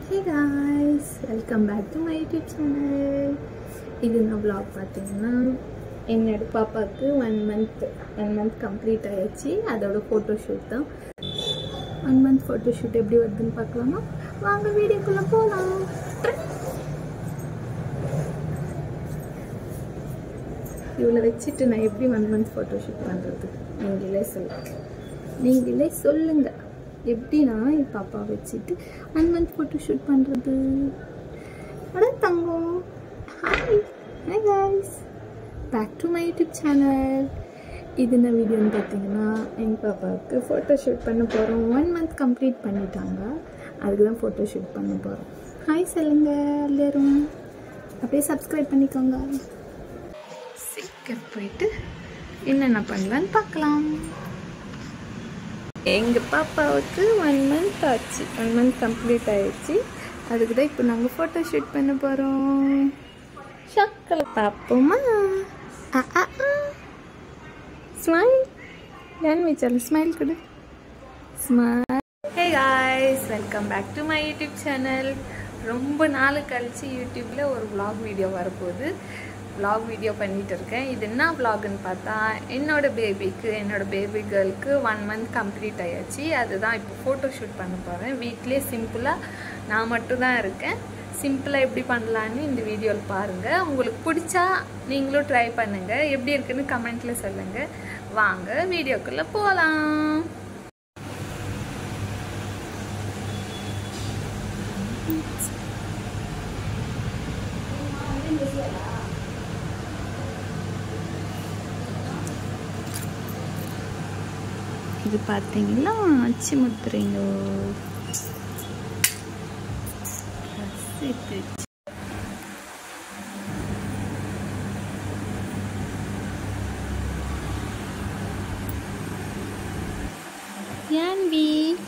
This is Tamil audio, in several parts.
Hey guys welcome back to my YouTube channel இது நான் vlog பார்த்தீங்கன்னா என்னோட பாப்பாவுக்கு one month one month complete ஆயிடுச்சு அதோட ஃபோட்டோ ஷூட் தான் ஒன் மந்த் ஃபோட்டோ ஷூட் எப்படி வருதுன்னு பார்க்கலாமா வாங்க வீடியோக்குள்ளே போகலாம் இவளை வச்சுட்டு நான் எப்படி ஒன் மந்த் ஃபோட்டோ ஷூட் பண்ணுறது நீங்களே சொல்லுங்க நீங்களே சொல்லுங்க எப்படின்னா என் பாப்பா வச்சுட்டு ஒன் மந்த் ஃபோட்டோ ஷூட் பண்ணுறது அட தங்கம் hi hi guys back to my YouTube channel இது என்ன வீடியோன்னு பார்த்தீங்கன்னா எங்கள் பாப்பாவுக்கு ஃபோட்டோ ஷூட் பண்ண போகிறோம் ஒன் மந்த் கம்ப்ளீட் பண்ணிட்டாங்க அதுக்கு தான் ஃபோட்டோ ஷூட் பண்ண போகிறோம் ஹாய் சொல்லுங்க எல்லாரும் அப்படியே சப்ஸ்கிரைப் பண்ணிக்கோங்க சீக்கிரம் போயிட்டு என்னென்ன பண்ணலான்னு பார்க்கலாம் எங்கள் பாப்பாவுக்கு ஒன் மந்த் ஆச்சு ஒன் மந்த் கம்ப்ளீட் ஆயிடுச்சு அதுக்கு தான் இப்போ நாங்கள் ஃபோட்டோ ஷூட் பண்ண போகிறோம் ஷாக்கில் பார்ப்போமா ஆ ஆ ஸ்மைல் ஏன் வச்சாலும் ஸ்மைல் கொடு smile hey guys welcome back to my YouTube channel ரொம்ப நாள் கழிச்சு யூடியூப்பில் ஒரு vlog வீடியோ வரப்போகுது vlog வீடியோ பண்ணிட்டு இருக்கேன் இது என்ன vlogன்னு பார்த்தா என்னோட பேபிக்கு என்னோட பேபி கேர்ளுக்கு ஒன் மந்த் கம்ப்ளீட் ஆயாச்சு அதுதான் இப்போ ஃபோட்டோ ஷூட் பண்ண போகிறேன் வீட்லேயே சிம்பிளாக நான் மட்டும் தான் இருக்கேன் சிம்பிளாக எப்படி பண்ணலான்னு இந்த வீடியோவில் பாருங்கள் உங்களுக்கு பிடிச்சா நீங்களும் ட்ரை பண்ணுங்கள் எப்படி இருக்குன்னு கமெண்ட்டில் சொல்லுங்கள் வாங்க வீடியோக்குள்ளே போகலாம் இது பார்த்தீங்கன்னா அச்சு முத்துறீங்க யான்வி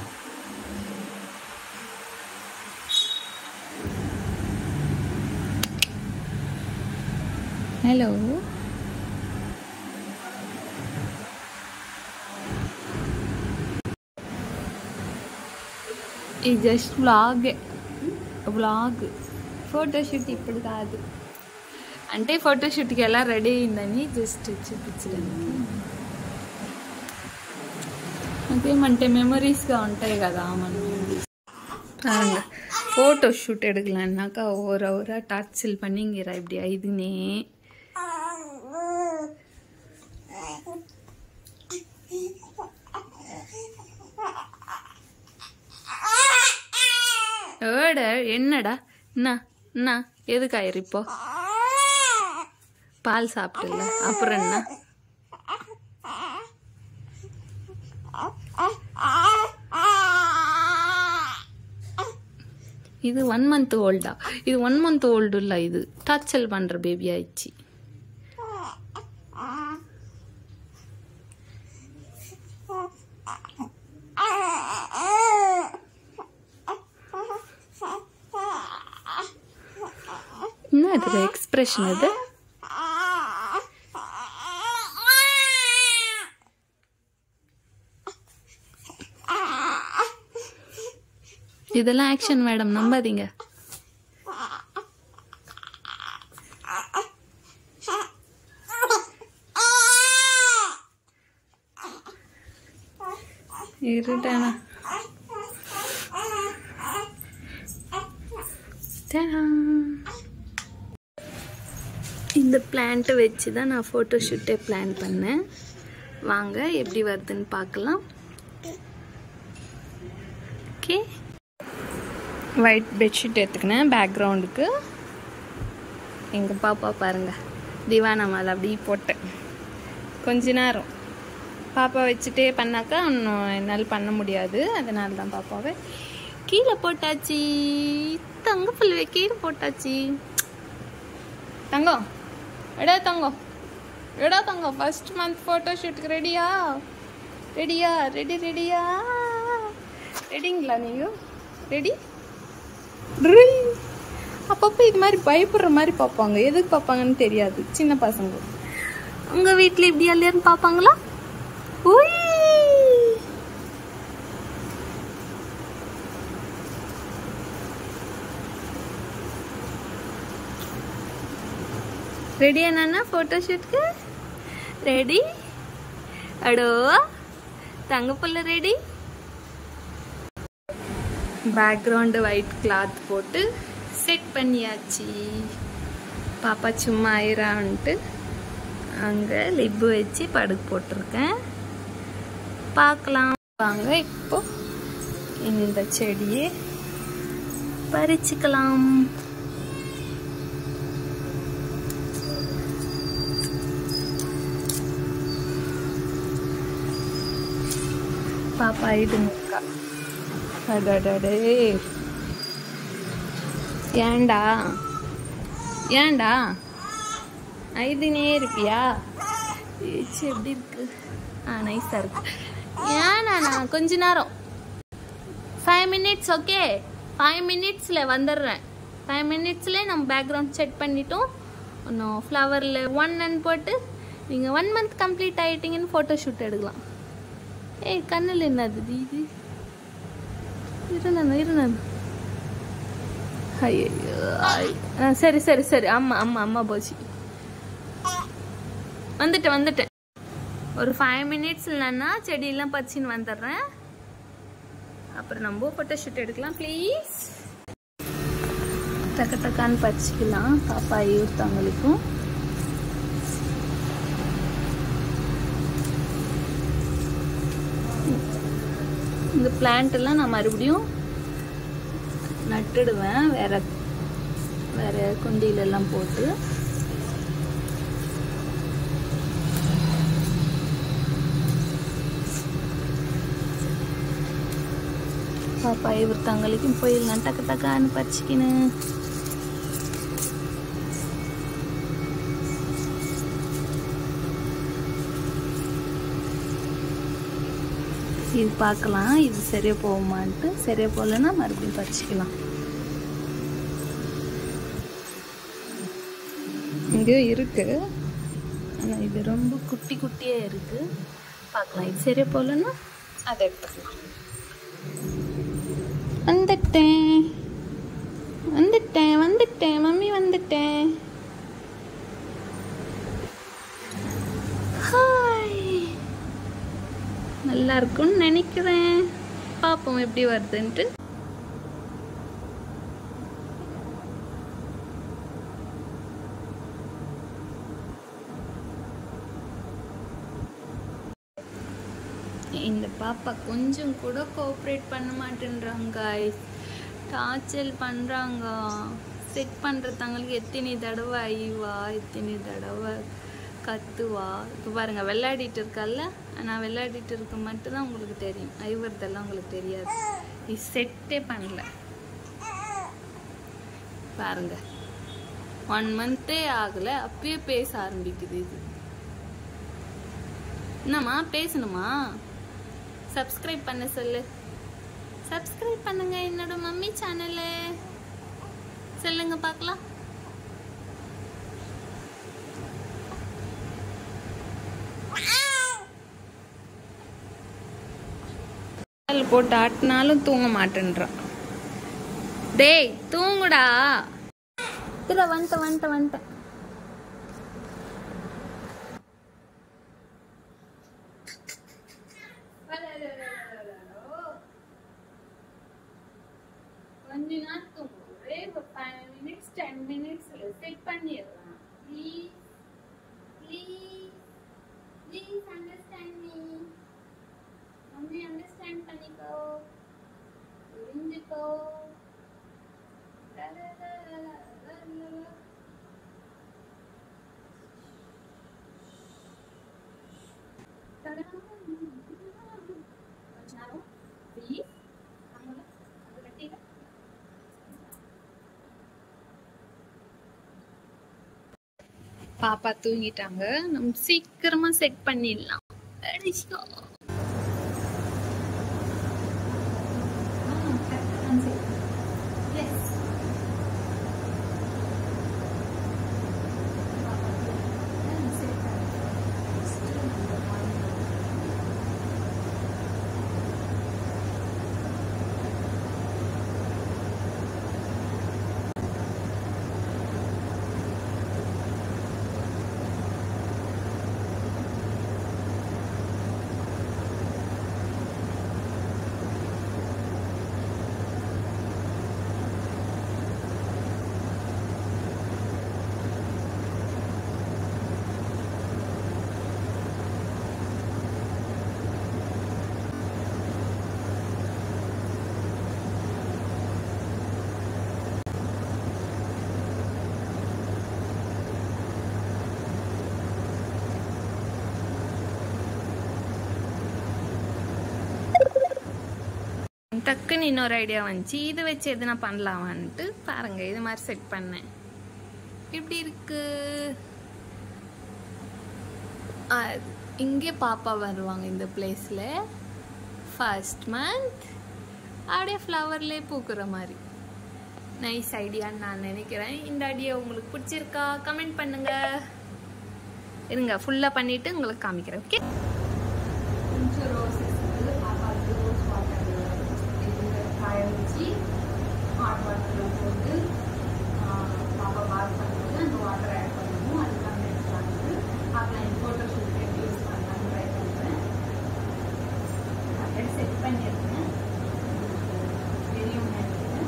ஹலோ ఇది జస్ట్ వ్లాగ్ వ్లాగ్ ఫోటోషూట్ ఇప్పుడు కాదు అంటే ఫోటోషూట్కి ఎలా రెడీ అయిందని జస్ట్ చూపించడానికి అదేమంటే మెమరీస్గా ఉంటాయి కదా మనం ஃபோட்டோ ஷூட் எடுக்கலான்னாக்கா ஒரு ஒரு டார்ச்சல் பண்ணிங்கிறா இப்படி ஐதுனே ஏட என்னடா என்ன என்ன எதுக்காயிரு இப்போ பால் சாப்பிட்டுல அப்புறம் என்ன இது ஒன் மந்த் ஓல்டா இது ஒன் மந்த் ஓல்டு இல்லை இது டார்ச்சல் பண்ணுற பேபி ஆயிடுச்சு என்ன இது எக்ஸ்பிரஷன் இது இதெல்லாம் ஆக்ஷன் மேடம் நம்பாதீங்க இருட்டானா இந்த பிளான்ட்டை வச்சு தான் நான் ஃபோட்டோ ஷூட்டே பிளான் பண்ணேன் வாங்க எப்படி வருதுன்னு பார்க்கலாம் ஓகே ஒயிட் பெட்ஷீட் எடுத்துக்கினேன் பேக்ரவுண்டுக்கு எங்கள் பாப்பா பாருங்கள் திவானா மேலே அப்படி போட்டேன் கொஞ்ச நேரம் பாப்பா வச்சுட்டே பண்ணாக்கா இன்னும் என்னால் பண்ண முடியாது அதனால தான் பாப்பாவை கீழே போட்டாச்சு தங்க புல்லுவை கீழே போட்டாச்சு தங்கம் எடா தங்கம் எடா தங்கம் ஃபர்ஸ்ட் மந்த் ஃபோட்டோ ஷூட்டுக்கு ரெடியா ரெடியா ரெடி ரெடியா ரெடிங்களா நீங்கள் ரெடி அப்பப்போ இது மாதிரி பயப்படுற மாதிரி பார்ப்பாங்க எதுக்கு பார்ப்பாங்கன்னு தெரியாது சின்ன பசங்க உங்கள் வீட்டில் இப்படி இல்லையான்னு பார்ப்பாங்களா உய் ரெடி என்னன்னா ஃபோட்டோ ஷூட்க்கு ரெடி அடோ தங்க புள்ள ரெடி பேக்ரவுண்டு ஒயிட் கிளாத் போட்டு செட் பண்ணியாச்சு பாப்பா சும்மா ஆயிரான்ட்டு அங்கே லிப்பு வச்சு படுக்கு போட்டிருக்கேன் பார்க்கலாம் வாங்க இப்போ இந்த செடியை பறிச்சுக்கலாம் பாப்பா இடுங்கக்கா அடடடே ஏண்டா ஏண்டா ஐதுனே இருப்பியா ஏச்சு எப்படி இருக்கு ஆ நைஸாக இருக்கு ஏன்னா நான் கொஞ்ச நேரம் ஃபைவ் மினிட்ஸ் ஓகே ஃபைவ் மினிட்ஸில் வந்துடுறேன் ஃபைவ் மினிட்ஸில் நம்ம பேக்ரவுண்ட் செட் பண்ணிட்டோம் இன்னும் ஃப்ளவரில் ஒன் அண்ட் போட்டு நீங்கள் ஒன் மந்த் கம்ப்ளீட் ஆகிட்டீங்கன்னு ஃபோட்டோ ஷூட் எடுக்கலாம் ஏய் கண்ணில் என்னது இது இருந்தா இருந்தா ஐயோ ஆ சரி சரி சரி அம்மா அம்மா அம்மா போச்சு வந்துட்டேன் வந்துட்டேன் ஒரு ஃபைவ் மினிட்ஸ் இல்லைன்னா செடியெல்லாம் பறிச்சின்னு வந்துடுறேன் அப்புறம் நம்ம ஃபோட்டோ ஷூட் எடுக்கலாம் ப்ளீஸ் டக்கு டக்கான்னு பறிச்சிக்கலாம் பாப்பா யூத்தவங்களுக்கும் இந்த பிளான்ட் எல்லாம் நான் மறுபடியும் நட்டுடுவேன் வேற வேற குண்டியில எல்லாம் போட்டு பாப்பா இவர் தங்களுக்கும் போயிடலாம் டக்கு டக்கான்னு பறிச்சுக்கின்னு இது பார்க்கலாம் இது சரியா போகுமான்ட்டு சரியா போகலன்னா மறுபடியும் பறிச்சுக்கலாம் இங்கேயும் இருக்கு ஆனால் இது ரொம்ப குட்டி குட்டியா இருக்கு பார்க்கலாம் இது சரியா போகலன்னா அதை எடுத்துக்கலாம் வந்துட்டேன் வந்துட்டேன் வந்துட்டேன் மம்மி வந்துட்டேன் ஹாய் நல்லா இருக்கும்னு நினைக்கிறேன் பார்ப்போம் எப்படி வருதுன்ட்டு இந்த பாப்பா கொஞ்சம் கூட கோஆப்ரேட் பண்ண மாட்டேன்றாங்க டார்ச்சல் பண்ணுறாங்க செட் பண்ணுறதவங்களுக்கு எத்தனை தடவை ஐவா எத்தனை தடவை கத்துவா இப்போ பாருங்க விளையாடிட்டு இருக்கல்ல நான் விளையாடிட்டு இருக்க மட்டும்தான் உங்களுக்கு தெரியும் ஐவர்தெல்லாம் உங்களுக்கு தெரியாது இது செட்டே பண்ணல பாருங்க ஒன் மந்தே ஆகலை அப்பயே பேச ஆரம்பிக்குது இது என்னம்மா பேசணுமா சப்ஸ்கிரைப் பண்ண சொல்லு சப்ஸ்கிரைப் பண்ணுங்க என்னோட மம்மி சேனலு சொல்லுங்க பார்க்கலாம் கால் போட்டு ஆட்டினாலும் தூங்க மாட்டேன்றான் டேய் தூங்குடா இதில் வந்துட்டேன் வந்துட்டேன் வந்துட்டேன் கொஞ்ச நேரம் தூங்கும் ஒரே ஒரு ஃபைவ் மினிட்ஸ் டென் மினிட்ஸ்ல செட் பண்ணிடலாம் please please please understand me mummy understand பண்ணிக்கோ புரிஞ்சுக்கோ கொஞ்ச நேரம் ப்ளீஸ் பாப்பா தூங்கிட்டாங்க நம்ம சீக்கிரமா செட் பண்ணிடலாம் அடிச்சோ. Yes. டக்குன்னு இன்னொரு ஐடியா வந்துச்சு இதை வச்சு எதுனா பண்ணலாமான்ட்டு பாருங்க இது மாதிரி செட் பண்ணேன் எப்படி இருக்கு அது இங்கே பாப்பா வருவாங்க இந்த பிளேஸில் ஃபர்ஸ்ட் மந்த் அப்படியே ஃப்ளவர்லேயே பூக்குற மாதிரி நைஸ் ஐடியான்னு நான் நினைக்கிறேன் இந்த ஐடியா உங்களுக்கு பிடிச்சிருக்கா கமெண்ட் பண்ணுங்க இருங்க ஃபுல்லாக பண்ணிட்டு உங்களுக்கு காமிக்கிறேன் ஓகே கொஞ்சம் ரோசஸ் வந்து பாப்பாவுக்கு ரோஸ் வாட்டர் காய வச்சு ஹாட் வாட்டரில் போட்டு பாப்பா பாத் பண்ணும்போது அந்த வாட்டர் ஆட் பண்ணணும் அதுக்காக எடுத்துக்காங்க அப்புறம் என் ஃபோட்டோ ஷூட் எப்படி யூஸ் பண்ணலாம்னு ட்ரை பண்ணுறேன் அப்படியே செட் பண்ணியிருக்கேன் தெரியும் நினைக்கிறேன்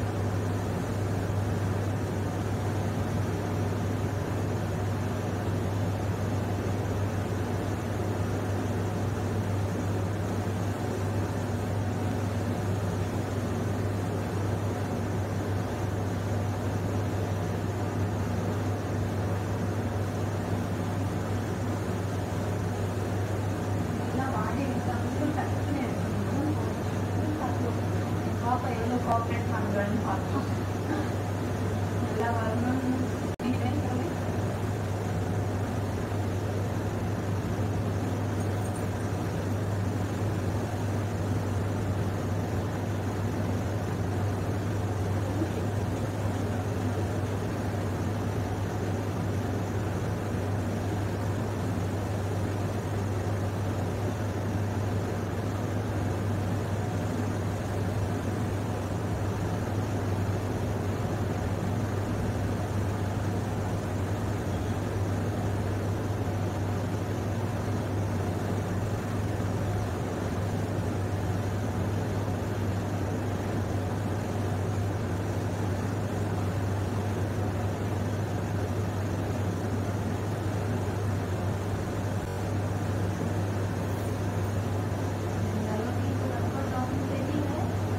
எல்லாம் வாடி விட்டாங்க டக்குன்னு எடுக்கணும் பாப்பா எவ்வளோ கோஆப்ரேட் பண்ணுறான்னு பார்த்தோம் நல்லா வரணும்னு நினைக்கிறேன் இந்த அளவுக்கு இது workout ஆகும்னு தெரியல.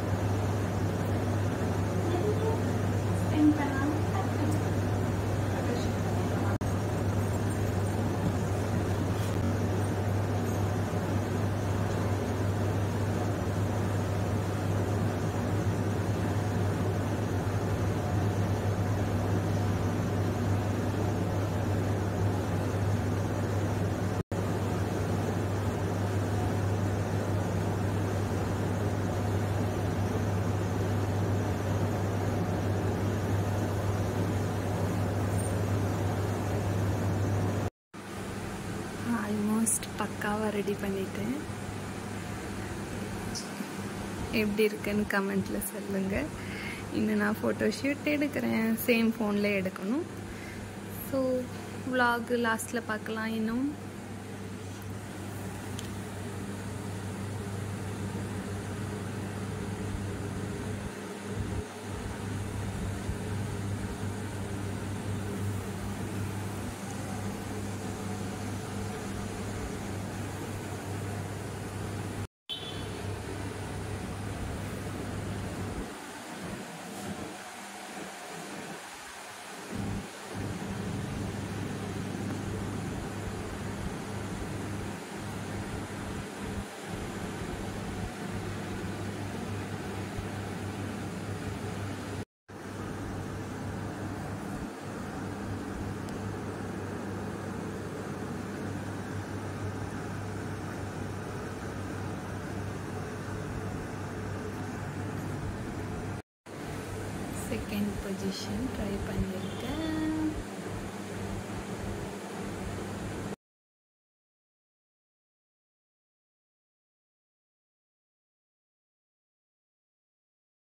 Spend பண்ணாம டக்குனு photo shoot பண்ணிடலாம். ஆல்மோஸ்ட் பக்காவாக ரெடி பண்ணிட்டேன் எப்படி இருக்குன்னு கமெண்ட்டில் சொல்லுங்கள் இன்னும் நான் ஃபோட்டோ ஷூட் எடுக்கிறேன் சேம் ஃபோனில் எடுக்கணும் ஸோ vlog லாஸ்ட்டில் பார்க்கலாம் இன்னும் செகண்ட் பொசிஷன் ட்ரை பண்ணியிருக்கேன்